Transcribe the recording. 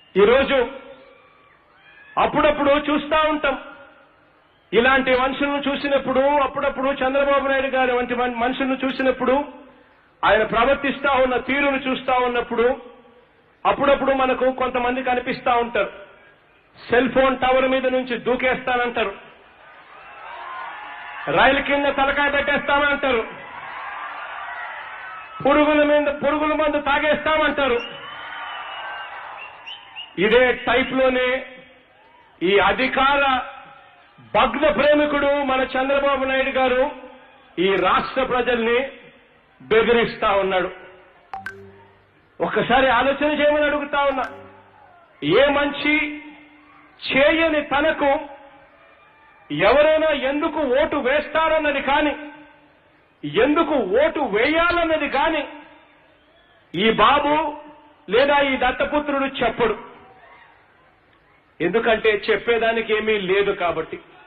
ఈరోజు అప్పుడప్పుడు చూస్తా ఉంటాం ఇలాంటి మనుషులను చూసినప్పుడు అప్పుడప్పుడు చంద్రబాబు నాయుడు గారి వంటి మన్- మనుషులను చూసినప్పుడు ఆయన ప్రవర్తిస్తా ఉన్న తీరును చూస్తా ఉన్నప్పుడు అప్పుడప్పుడు మనకు కొంతమంది కనిపిస్తా ఉంటారు సెల్ ఫోన్ టవర్ మీద నుంచి దూకేస్తానంటారు రైలు కింద తలకాయ పెట్టేస్తామంటారు పురుగుల మీద పురుగుల మందు తాగేస్తామంటారు ఇదే టైప్ లోనే ఈ అధికార భగ్న ప్రేమికుడు మన చంద్రబాబు నాయుడు గారు ఈ రాష్ట్ర ప్రజల్ని బెదిరిస్తా ఉన్నాడు ఒక్కసారి ఆలోచన చేయమని అడుగుతా ఉన్నా ఏ మంచి చేయని తనకు ఎవరైనా ఎందుకు ఓటు వేస్తారన్నది కాని ఎందుకు ఓటు వేయాలన్నది కాని ఈ బాబు లేదా ఈ దత్తపుత్రుడు చెప్పడు ఎందుకంటే చెప్పేదానికి ఏమీ లేదు కాబట్టి